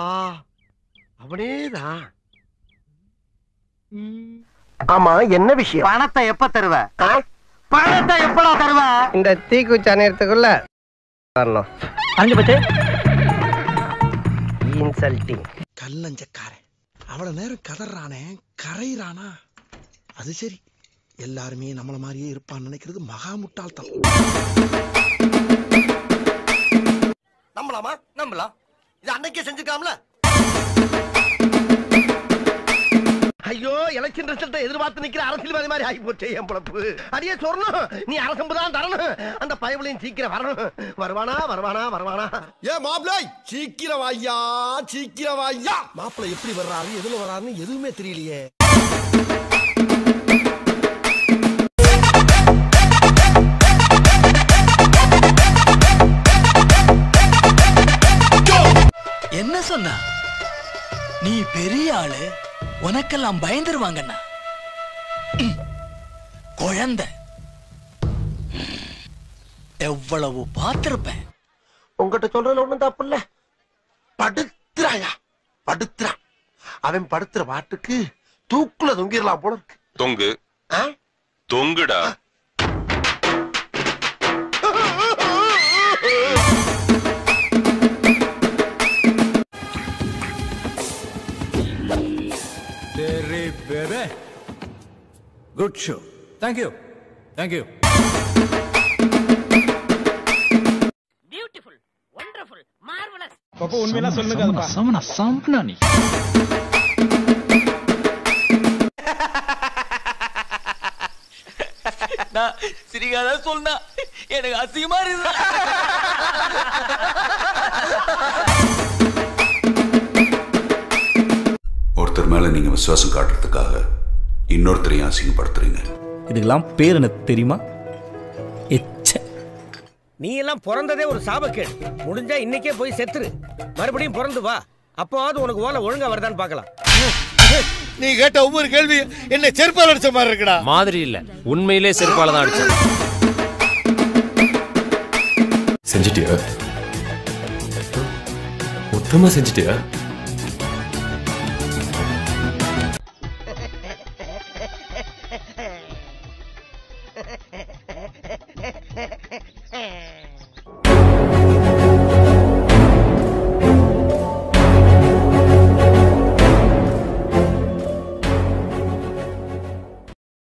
அவனேதான் ஆமா என்ன விஷயம் பணத்தை எப்ப தருவ பணத்தை எப்படா தருவ இந்த தீக்குச்சி அணையறதுக்குள்ள வரணும் அஞ்சு பத்து இன்சல்ட்டிங் கல்லஞ்சக்காரன் அவ்வளவு நேரம் கதறானே கரையிறானா அது சரி எல்லாருமே நம்மள மாதிரியே இருப்பான்னு நினைக்கிறது மகா முட்டாள்தனம் நம்பலாமா நம்பலாம் இது அன்னைக்கே செஞ்சுக்காமல ஐயோ எலெக்ஷன் ரிசல்ட்டை எதிர்பார்த்து நிக்கிற அரசியல்வாதி மாதிரி ஆகி போச்சே என் பொழப்பு அடியே சொரணும் நீ அரசம்பு தான் தரணும் அந்த பயவுலையும் சீக்கிரம் வரணும் வருவானா வருவானா வருவானா ஏ மாப்பிள்ளை சீக்கிரம் வாய்யா சீக்கிரம் வாய்யா மாப்பிள்ளை எப்படி வர்றாரு எதுல வர்றாருன்னு எதுவுமே தெரியலையே என்ன சொன்னா நீ பெரிய ஆளு உனக்கெல்லாம் பயந்துருவாங்கண்ணா ம். குழந்தை ம். எவ்வளவு பார்த்திருப்பேன் உங்ககிட்ட சொல்றதுல ஒண்ணும் தப்பு இல்ல படுத்துறாயா படுத்துறா அவன் படுத்துற பாட்டுக்கு தூக்குல தொங்கிடலாம் போல இருக்கு தொங்கு ஆ? தொங்குடா good show thank you thank you beautiful wonderful marvellous சமனா சம்பனா நீ நான் சிரிக்காத சொன்னா எனக்கு அசிங்கமா இருக்கு ஒருத்தர் மேல நீங்க விசுவாசம் காட்டுறதுக்காக இன்னொருத்தரையும் அசிங்கப்படுத்துறீங்க இதுக்கெல்லாம் பேர் என்ன தெரியுமா எச்ச நீ எல்லாம் பிறந்ததே ஒரு சாபக்கேடு முடிஞ்சா இன்னைக்கே போய் செத்துரு மறுபடியும் பிறந்து வா அப்போவாவது உனக்கு ஓலை ஒழுங்கா வருதான்னு பார்க்கலாம் நீ கேட்ட ஒவ்வொரு கேள்வி என்ன செருப்பால் அடிச்ச மாதிரி இருக்குடா மாதிரி இல்ல உண்மையிலே செருப்பால தான் அடிச்சேன் செஞ்சிட்டியா மொத்தமா செஞ்சிட்டியா